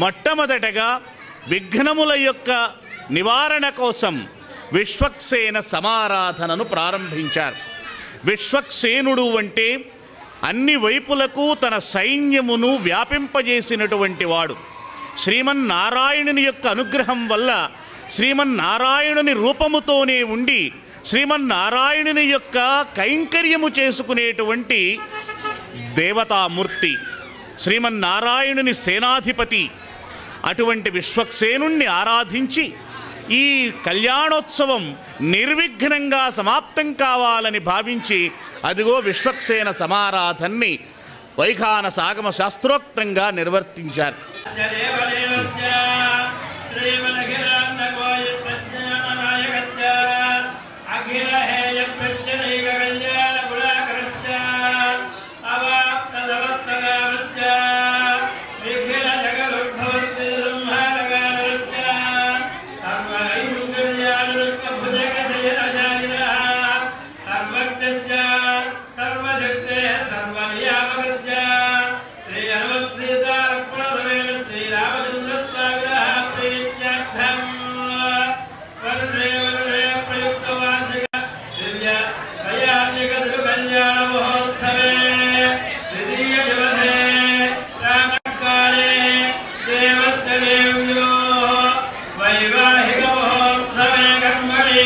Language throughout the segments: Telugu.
మొట్టమొదటగా విఘ్నముల యొక్క నివారణ కోసం విశ్వక్సేన సమారాధనను ప్రారంభించారు విశ్వక్సేనుడు అంటే అన్ని వైపులకు తన సైన్యమును వ్యాపింపజేసినటువంటి వాడు శ్రీమన్నారాయణుని యొక్క అనుగ్రహం వల్ల శ్రీమన్నారాయణుని రూపముతోనే ఉండి శ్రీమన్నారాయణుని యొక్క కైంకర్యము చేసుకునేటువంటి దేవతామూర్తి శ్రీమన్నారాయణుని సేనాధిపతి అటువంటి విశ్వక్సేనుణ్ణి ఆరాధించి ఈ కళ్యాణోత్సవం నిర్విఘ్నంగా సమాప్తం కావాలని భావించి అదిగో విశ్వక్సేన సమారాధన్ని వైఖాన సాగమ శాస్త్రోక్తంగా నిర్వర్తించారు దేవదేవస్య శ్రీమలఖిలాండకోయ ప్రజ్ఞాననాయకస్య అఖిల హేయ ప్రత్యనైక కళ్యాణ గుణాకరస్య అవాప్త సమస్తకామస్య నిఖిల జగదుద్భవస్య సంహారకారస్య సర్వైంకర్యానురుక్త భుజగ శయనశాయినః సర్వజ్ఞస్య సర్వశక్తే సర్వనియామకస్య శ్రీ హనుమత్సీతారక్షణసమేత శ్రీరామచంద్రస్వామినః ప్రీత్యర్థం వరుణే వరుణే ప్రయుక్తవార్షిక దివ్య త్రయాత్మిక తిరుకల్యాణ మహోత్సవే ద్వితీయ దివసే రామకాలే దేవస్య దేవ్యో వైవాహిక మహోత్సవే కర్మణి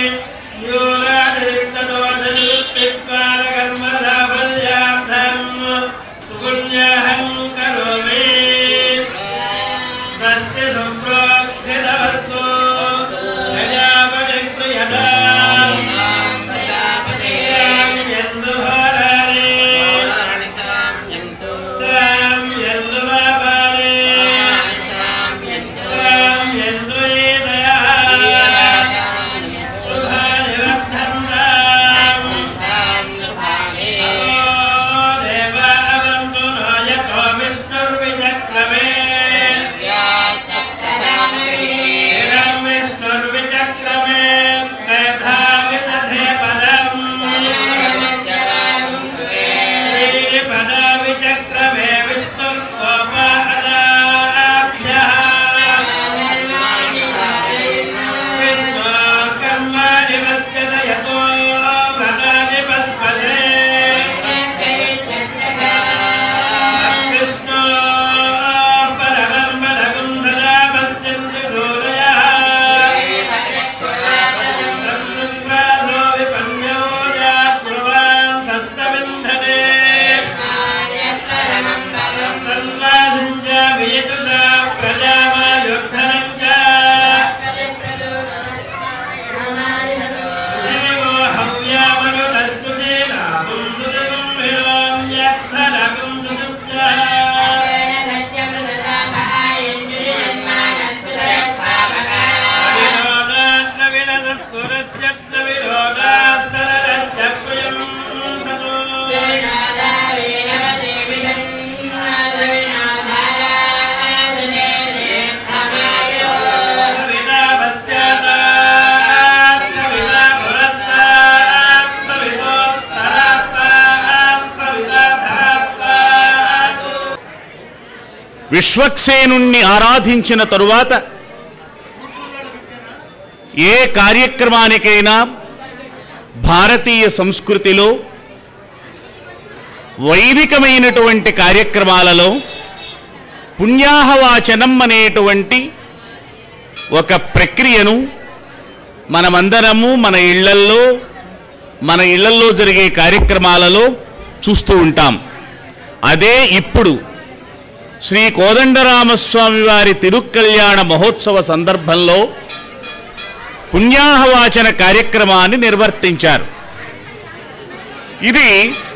న్యూనాతిరిక్తదోషనివృత్తికారకర్మసాఫల్యార్థం సుపుణ్యహం కరోమి స్వస్తి సుప్రోక్షితవస్తు ప్రజాపతి ప్రియతాం ఎందు హారాలి సాం ఎందు బాబాలి సాం ఎందు ఈదయా శుభాని వర్ధంతాం దేవావంతు నాయకో విష్ణుర్విచక్రమే హిరం విష్ణుర్విచక్రమే మేధావి తథే పదం శ్రీపద విచక్రమే విష్ణుర్కోపాదాభ్యः విష్ణోర్కర్మాణి పశ్యత యతో వ్రతాని పస్పదే కృష్ణో పరమం పదకం సదా పశ్యంతి సూరయः సంవృత్రాసో విపన్యో జాగ్రువాన్ సస్సవింధనే సంవాసించ వియతుత ప్రజామాయుద్ధనం చ దేవో హవ్యామనుతస్సుతే నామం సుదివం విలోమ్యర్థనకం సుదుఃఖః వినోదాత్ర వినదస్తురస్యత్ర వినోదాసరస్య ప్రియం సతో సవితా పశ్చాత్తాత్ సవితా పురస్తాత్ సవితోత్తరాత్తాత్ సవితా ధరాత్తాత్ విశ్వక్సేనుణ్ణి ఆరాధించిన తరువాత ఏ కార్యక్రమానికైనా భారతీయ సంస్కృతిలో వైదికమైనటువంటి కార్యక్రమాలలో పుణ్యాహవాచనం అనేటువంటి ఒక ప్రక్రియను మనమందరము మన ఇళ్లల్లో మన ఇళ్లల్లో జరిగే కార్యక్రమాలలో చూస్తూ ఉంటాం అదే ఇప్పుడు శ్రీ కోదండరామస్వామి వారి తిరుక్కల్యాణ మహోత్సవ సందర్భంలో పుణ్యాహవాచన కార్యక్రమాన్ని నిర్వర్తించారు ఇది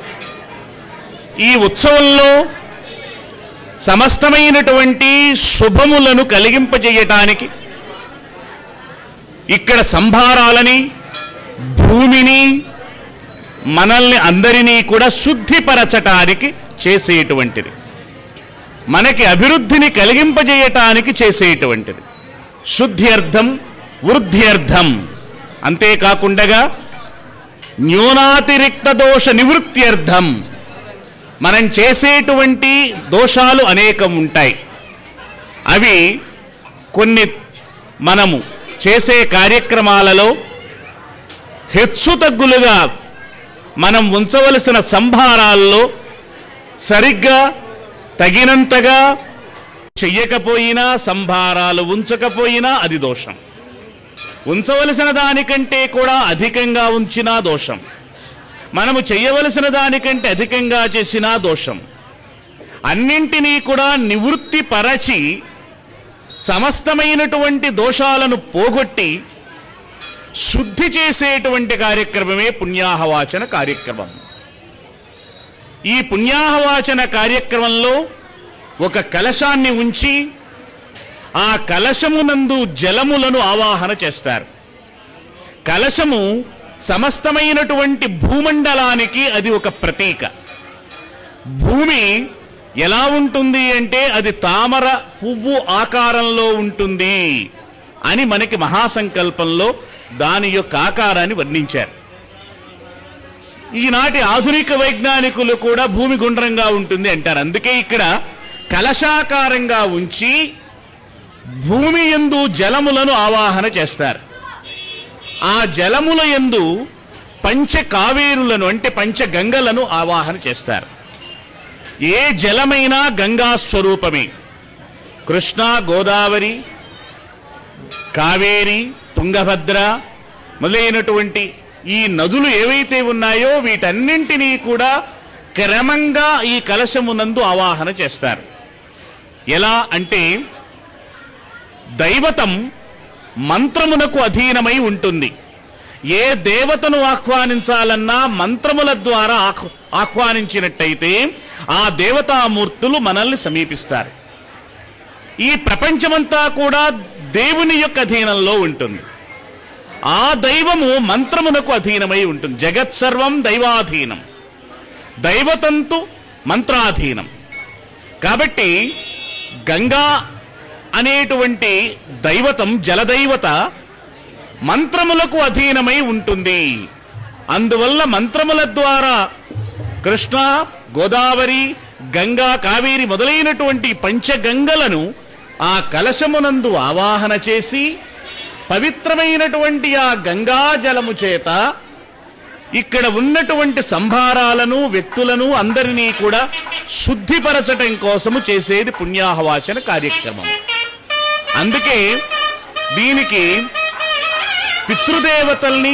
ఈ ఉత్సవంలో సమస్తమైనటువంటి శుభములను కలిగింపజేయటానికి ఇక్కడ సంభారాలని భూమిని మనల్ని అందరినీ కూడా శుద్ధిపరచటానికి చేసేటువంటిది మనకి అభివృద్ధిని కలిగింపజేయటానికి చేసేటువంటిది శుద్ధ్యర్థం వృద్ధ్యర్థం అంతేకాకుండా న్యూనాతిరిక్త దోష నివృత్త్యర్థం మనం చేసేటువంటి దోషాలు అనేకం ఉంటాయి అవి కొన్ని మనము చేసే కార్యక్రమాలలో హెచ్చు తగ్గులుగా మనం ఉంచవలసిన సంభారాల్లో సరిగ్గా తగినంతగా చెయ్యకపోయినా సంభారాలు ఉంచకపోయినా అది దోషం ఉంచవలసిన దానికంటే కూడా అధికంగా ఉంచినా దోషం మనము చేయవలసిన దానికంటే అధికంగా చేసినా దోషం అన్నింటినీ కూడా నివృత్తి పరచి సమస్తమైనటువంటి దోషాలను పోగొట్టి శుద్ధి చేసేటువంటి కార్యక్రమమే పుణ్యాహవాచన కార్యక్రమం ఈ పుణ్యాహవాచన కార్యక్రమంలో ఒక కలశాన్ని ఉంచి ఆ కలశమునందు జలములను ఆవాహన చేస్తారు కలశము సమస్తమైనటువంటి భూమండలానికి అది ఒక ప్రతీక భూమి ఎలా ఉంటుంది అంటే అది తామర పువ్వు ఆకారంలో ఉంటుంది అని మనకి మహాసంకల్పంలో దాని యొక్క ఆకారాన్ని వర్ణించారు ఈనాటి ఆధునిక వైజ్ఞానికులు కూడా భూమి గుండ్రంగా ఉంటుంది అంటారు అందుకే ఇక్కడ కలశాకారంగా ఉంచి భూమి ఎందు జలములను ఆవాహన చేస్తారు ఆ జలముల ఎందు పంచ కావేరులను అంటే పంచ గంగలను ఆవాహన చేస్తారు ఏ జలమైనా గంగా స్వరూపమే కృష్ణ గోదావరి కావేరి తుంగభద్ర మొదలైనటువంటి ఈ నదులు ఏవైతే ఉన్నాయో వీటన్నింటినీ కూడా క్రమంగా ఈ కలశమునందు ఆవాహన చేస్తారు ఎలా అంటే దైవతం మంత్రమునకు అధీనమై ఉంటుంది ఏ దేవతను ఆహ్వానించాలన్నా మంత్రముల ద్వారా ఆహ్- ఆహ్వానించినట్టయితే ఆ దేవతామూర్తులు మనల్ని సమీపిస్తారు ఈ ప్రపంచమంతా కూడా దేవుని యొక్క అధీనంలో ఉంటుంది ఆ దైవము మంత్రమునకు అధీనమై ఉంటుంది జగత్ సర్వం దైవాధీనం దైవతంతు మంత్రాధీనం కాబట్టి గంగా అనేటువంటి దైవతం జలదైవత మంత్రములకు అధీనమై ఉంటుంది అందువల్ల మంత్రముల ద్వారా కృష్ణ గోదావరి గంగా కావేరి మొదలైనటువంటి పంచగంగలను ఆ కలశమునందు ఆవాహన చేసి పవిత్రమైనటువంటి ఆ గంగా జలము చేత ఇక్కడ ఉన్నటువంటి సంభారాలను వ్యక్తులను అందరినీ కూడా శుద్ధిపరచటం కోసము చేసేది పుణ్యాహవాచన కార్యక్రమం అందుకే దీనికి పితృదేవతల్ని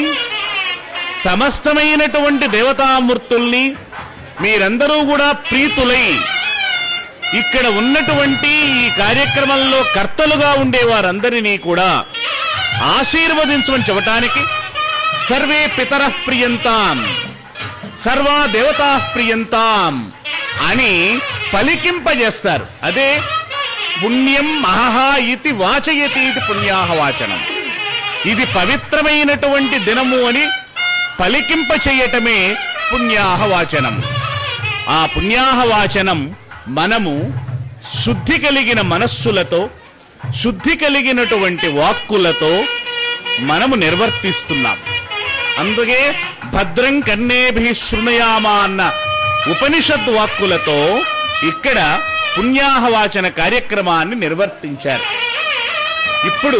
సమస్తమైనటువంటి దేవతామూర్తుల్ని మీరందరూ కూడా ప్రీతులై ఇక్కడ ఉన్నటువంటి ఈ కార్యక్రమంలో కర్తలుగా ఉండే వారందరినీ కూడా ఆశీర్వదించమని చెప్పటానికి సర్వే పితర ప్రియంతాం సర్వా దేవతా ప్రియంతాం అని పలికింపజేస్తారు అదే పుణ్యం మహహ ఇతి వాచయతి ఇది పుణ్యాహవాచనం ఇది పవిత్రమైనటువంటి దినము అని పలికింప చేయటమే పుణ్యాహవాచనం ఆ పుణ్యాహవాచనం మనము శుద్ధి కలిగిన మనస్సులతో శుద్ధి కలిగినటువంటి వాక్కులతో మనము నిర్వర్తిస్తున్నాం అందుకే భద్రం కన్నేభి శృణయామ అన్న ఉపనిషత్ వాక్కులతో ఇక్కడ పుణ్యాహవాచన కార్యక్రమాన్ని నిర్వర్తించారు ఇప్పుడు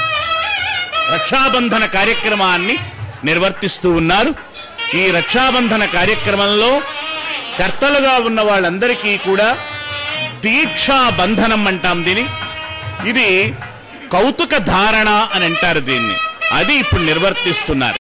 రక్షాబంధన కార్యక్రమాన్ని నిర్వర్తిస్తూ ఉన్నారు ఈ రక్షాబంధన కార్యక్రమంలో కర్తలుగా ఉన్న వాళ్ళందరికీ కూడా దీక్షా బంధనం అంటాం దీని ఇది కౌతుక ధారణ అని అంటారు దీన్ని అది ఇప్పుడు నిర్వర్తిస్తున్నారు